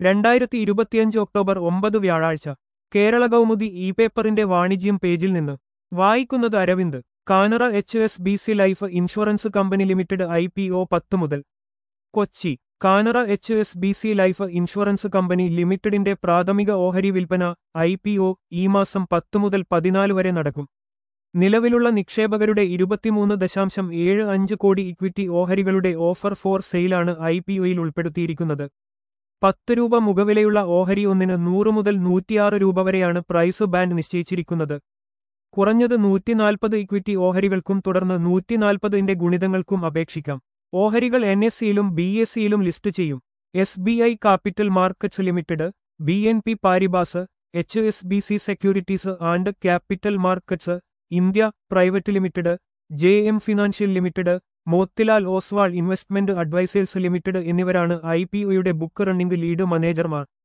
രണ്ടായിരത്തി ഇരുപത്തിയഞ്ച് ഒക്ടോബർ ഒമ്പത് വ്യാഴാഴ്ച കേരള കൗമുദി ഇ പേപ്പറിന്റെ വാണിജ്യം പേജിൽ നിന്ന് വായിക്കുന്നത് Aravind Canara H S B C life insurance company limited I P O പത്ത് മുതൽ Kochi Canara H S B C life insurance company ലിമിറ്റഡിന്റെ പ്രാഥമിക ഓഹരി വിൽപ്പന ഐ പി ഒ ഈ മാസം പത്ത് മുതൽ പതിനാല് വരെ നടക്കും നിലവിലുള്ള നിക്ഷേപകരുടെ ഇരുപത്തിമൂന്ന് ദശാംശം ഏഴ് അഞ്ച് കോടി ഇക്വിറ്റി ഓഹരികളുടെ ഓഫർ ഫോർ സെയിലാണ് ഐ പി ഒയിൽ ഉൾപ്പെടുത്തിയിരിക്കുന്നത് പത്ത് രൂപ മുഖവിലയുള്ള ഓഹരി ഒന്നിന് നൂറ് മുതൽ നൂറ്റിയാറ് രൂപ വരെയാണ് പ്രൈസ് ബാൻഡ് നിശ്ചയിച്ചിരിക്കുന്നത് കുറഞ്ഞത് നൂറ്റിനാൽപ്പത് ഇക്വിറ്റി ഓഹരികൾക്കും തുടർന്ന് നൂറ്റിനാൽപ്പതിന്റെ ഗുണിതങ്ങൾക്കും അപേക്ഷിക്കാം ഓഹരികൾ എൻ എസ് സിയിലും ബി എസ് സിയിലും ലിസ്റ്റ് ചെയ്യും S B I capital markets limited B N P Paribas H S B C securities and capital markets India private limited J M financial limited Motilal Oswal investment advisors limited എന്നിവരാണ് I P ഒയുടെ book running lead മാനേജർമാർ